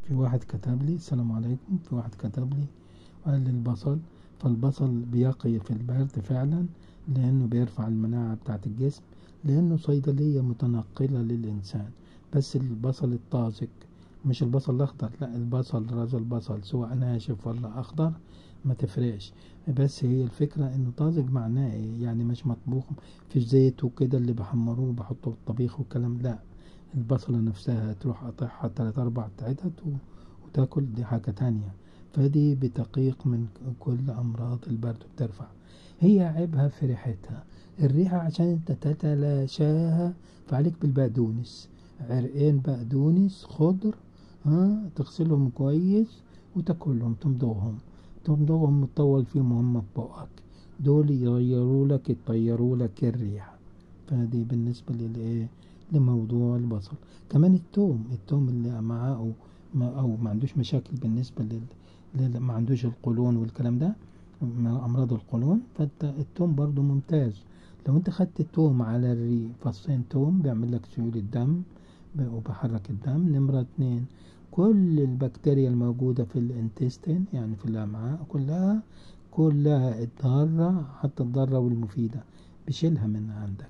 في واحد كتب لي السلام عليكم في واحد كتب لي قال لي البصل فالبصل بيقي في البرد فعلا لأنه بيرفع المناعة بتاعة الجسم لأنه صيدلية متنقلة للإنسان بس البصل الطازج مش البصل الأخضر لا البصل راس البصل سواء ناشف ولا أخضر ما تفرقش بس هي الفكرة إنه طازج معناه إيه يعني مش مطبوخ في الزيت وكده اللي بحمروه وبحطه في الطبيخ والكلام لا البصلة نفسها تروح قاطعها تلات أربع عدد وتاكل دي حاجة تانية فدي بتقيق من كل أمراض البرد وبترفع هي عيبها في ريحتها الريحة عشان انت تتلاشاها فعليك بالبقدونس عرقين بقدونس خضر ها تغسلهم كويس وتاكلهم تمضغهم تمضغهم وتطول فيهم هم في بقك دول يغيروا لك يطيروا لك الريحة فدي بالنسبة للايه لموضوع البصل كمان التوم التوم اللي معاه ما او ما عندوش مشاكل بالنسبة لل ما عندوش القولون والكلام ده امراض القولون فالتوم برضو ممتاز لو انت خدت التوم على الريق فصين توم بيعمل لك سيولة دم وبحرك الدم نمرة اتنين كل البكتيريا الموجودة في الانتستين يعني في الأمعاء كلها كلها الضارة حتى الضارة والمفيدة بشيلها من عندك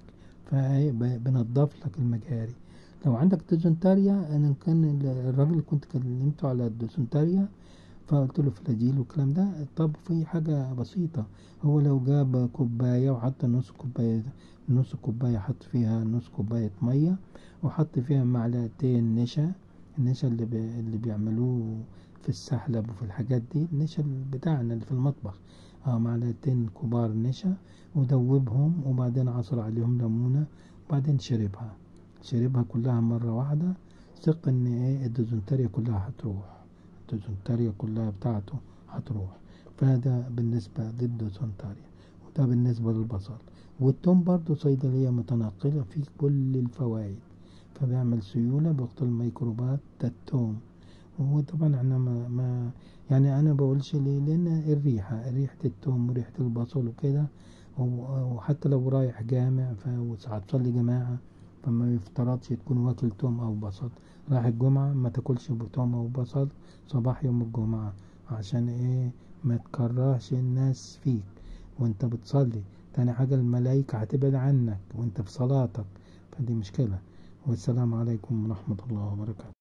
فبنضف لك المجاري لو عندك ديزنتاريا انا كان الراجل اللي كنت كلمته على الديزنتاريا فقلت له فلاجيل والكلام ده طب في حاجة بسيطة هو لو جاب كوباية وحط نص كوباية نص كوباية حط فيها نص كوباية مية وحط فيها معلقتين نشا النشا اللي, بي اللي بيعملوه في السحلب وفي الحاجات دي النشا بتاعنا اللي في المطبخ اه معلقتين كبار نشا ودوبهم وبعدين عصر عليهم ليمونة وبعدين شربها شربها كلها مرة واحدة ثق ان ايه الديزنتريا كلها هتروح الديزنتريا كلها بتاعته هتروح فده بالنسبة للديزنتريا وده بالنسبة للبصل والتوم برضو صيدلية متنقلة في كل الفوائد فبيعمل سيولة بيقتل الميكروبات ده التوم وطبعا احنا ما, ما يعني انا بقولش ليه لان الريحة ريحة التوم وريحة البصل وكده وحتى لو رايح جامع وهتصلي جماعة فما يفترضش تكون واكل توم او بصل رايح الجمعة ما تاكلش بتوم او بصل صباح يوم الجمعة عشان ايه ما تكرهش الناس فيك وانت بتصلي تاني حاجة الملايكة هتبعد عنك وانت في صلاتك فدي مشكلة والسلام عليكم ورحمة الله وبركاته